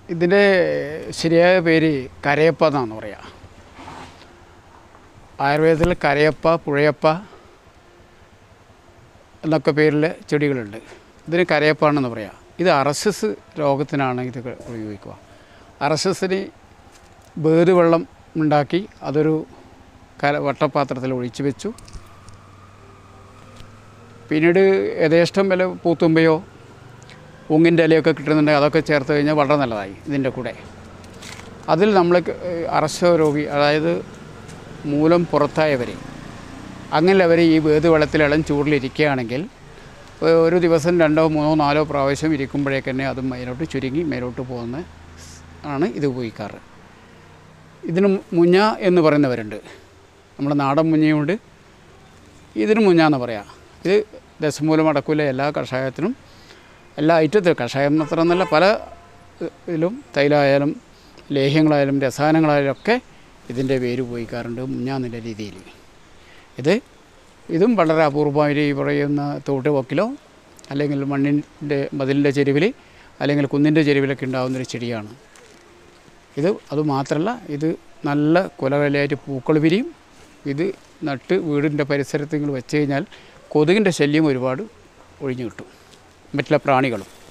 ഇതിൻ്റെ ശരിയായ പേര് കരയപ്പ എന്നാണ് പറയുക ആയുർവേദത്തിൽ കരയപ്പ പുഴയപ്പ എന്നൊക്കെ പേരിൽ ചെടികളുണ്ട് ഇതിന് കരയപ്പാണെന്ന് പറയാം ഇത് അറസസ് രോഗത്തിനാണ് ഇത് ഉപയോഗിക്കുക അറസസിന് വേറുവെള്ളം ഉണ്ടാക്കി അതൊരു കര വട്ടപാത്രത്തിൽ ഒഴിച്ചു വെച്ചു പിന്നീട് യഥേഷ്ടം വില പൂത്തുമ്പയോ ഉങ്ങിൻ്റെ ഇലയൊക്കെ കിട്ടുന്നുണ്ടെങ്കിൽ അതൊക്കെ ചേർത്ത് കഴിഞ്ഞാൽ വളരെ നല്ലതായി ഇതിൻ്റെ കൂടെ അതിൽ നമ്മൾ അറസ്യ രോഗി അതായത് മൂലം പുറത്തായവർ അങ്ങനെയുള്ളവർ ഈ വേത് വെള്ളത്തിൽ ഇളം ചൂടിലിരിക്കുകയാണെങ്കിൽ ഒ- ഒരു ദിവസം രണ്ടോ മൂന്നോ നാലോ പ്രാവശ്യം ഇരിക്കുമ്പോഴേക്ക് തന്നെ അത് മേലോട്ട് ചുരുങ്ങി മേലോട്ട് പോകുന്ന ആണ് ഇത് ഉപയോഗിക്കാറ് ഇതിന് മുഞ്ഞ എന്ന് പറയുന്നവരുണ്ട് നമ്മുടെ നാടൻ മുഞ്ഞയുണ്ട് ഇതിന് മുഞ്ഞ എന്ന് പറയാം ഇത് ദശമൂലം അടക്കൂല എല്ലാ കഷായത്തിനും എല്ലാ ഐറ്റത്തിലും കഷായം മാത്രമെന്നല്ല പല ഇതിലും തൈലമായാലും ലേഹ്യങ്ങളായാലും രസായനങ്ങളായാലും ഒക്കെ ഇതിൻ്റെ പേര് ഉപയോഗിക്കാറുണ്ട് മുഞ്ഞ എന്നുള്ള രീതിയിൽ ഇത് ഇതും വളരെ അപൂർവമായി ഈ പറയുന്ന തോട്ട് വക്കിലോ അല്ലെങ്കിൽ മണ്ണിൻ്റെ മതിലിൻ്റെ ചെരുവിൽ അല്ലെങ്കിൽ കുന്നിൻ്റെ ചെരുവിലൊക്കെ ഉണ്ടാകുന്നൊരു ചെടിയാണ് ഇത് അതുമാത്രമല്ല ഇത് നല്ല കുലകലയായിട്ട് പൂക്കൾ വിരിയും ഇത് നട്ട് വീടിൻ്റെ പരിസരത്ത് നിങ്ങൾ വെച്ച് കഴിഞ്ഞാൽ കൊതുകിൻ്റെ ശല്യം ഒരുപാട് ഒഴിഞ്ഞു കിട്ടും മറ്റുള്ള പ്രാണികളും